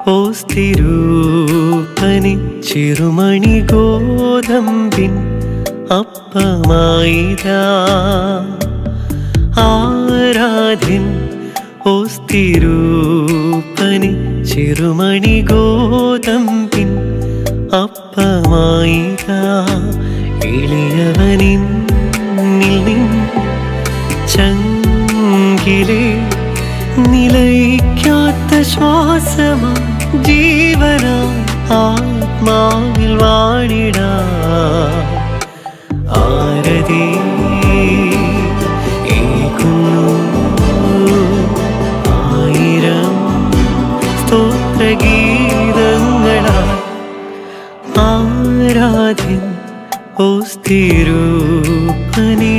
ഓസ്തിരൂപനി ചെറുമണി ഗോതമ്പിൻ അപ്പമായിതാ ആരാധ്യൻ ഓസ്തിരൂപനി ചെറുമണി ഗോതമ്പിൻ അപ്പമായിതാ എളിയവനിൽ നിൻ ചങ്കിലെ നിലയിക്കാത്ത ശ്വാസമാ ജീവന ആത്മാവിൽ വാണിടാ ആരതി ഏകുന്നു ആയിരം സ്തോത്രഗീതങ്ങളാ ആരാധ്യൻ ഓസ്തിരൂപനേ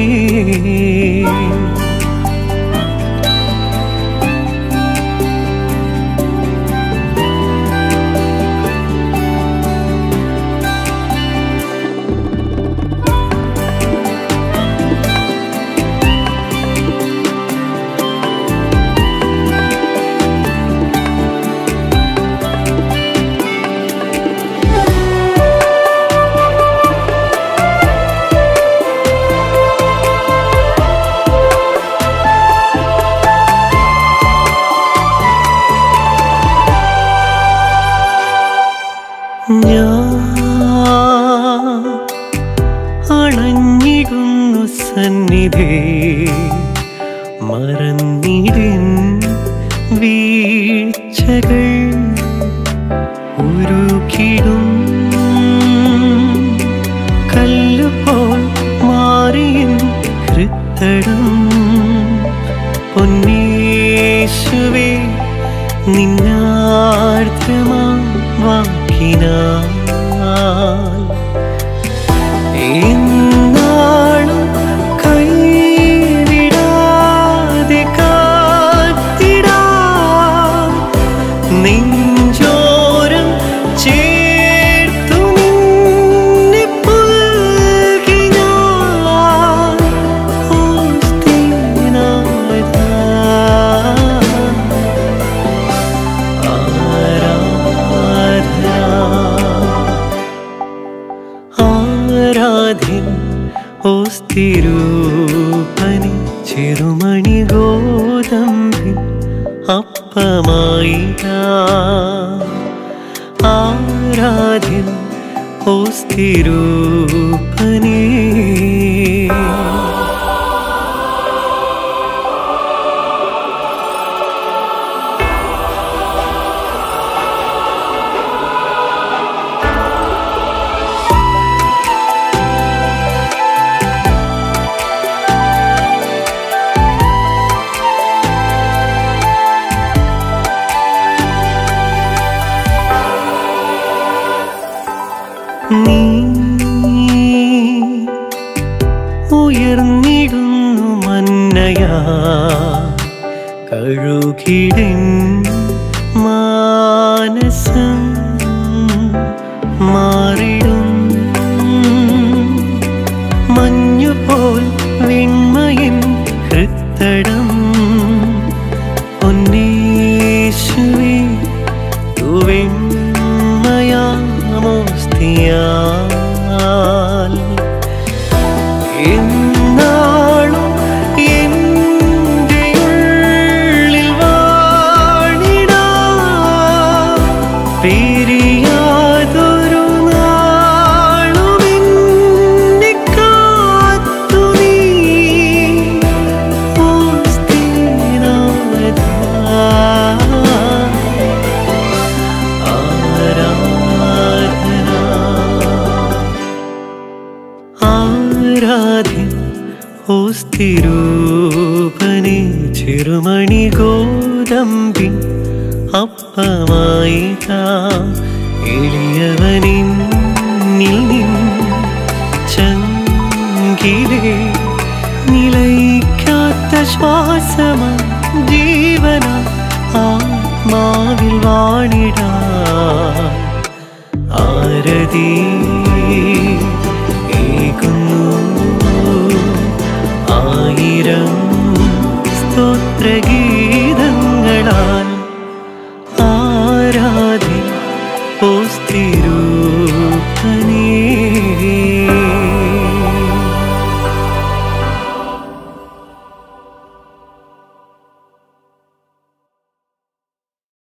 ഞാൻ അണഞ്ഞിടുന്നു സന്നിധി മറന്നിടിൻ വീഴ്ചകൾ ഉരുകിടും കല്ലുപോൽ മാറിയൻ ഹൃത്തടം പൊന്നേശുവേ നിന്നാർദ്രമാ വാക്കിനാൽ എന്നാളും കൈവിടാതെ കാത്തിടാം നെഞ്ചോരം ചേർത്തു നിന്നെ പുൽകി ഞാൻ ഓസ്തിനാഥാ. ആരാധ്യൻ ഓസ്തിരൂപനി ചെറുമണി ഗോതമ്പിൻ അപ്പമായിതാ ആരാധ്യൻ ഓസ്തിരൂപനേ നീ ഉയർന്നിടുന്നു മന്നയാ കഴുകിടൻ മാനസം മാറിടും മഞ്ഞുപോൽ വെണ്മയൻ ഹൃത്തടം പൊന്നേശുവേ തുവെണ്മയാമോസ്തിയാൽ എന്നാളും എൻ്റെ ഉള്ളിൽ വാണിടാ പിരിയാതൊരു നാളും എന്നെ കാത്തു നീ ആരാധ്യൻ ഓസ്തിരൂപനെ ചെറുമണി ഗോതമ്പിൻ അപ്പമായിതാ എളിയവനിൽ നിൻ ചങ്കിലേ നിലയിക്കാത്ത ശ്വാസമാ ജീവന ആത്മാവിൽ വാണിടാ ആരതി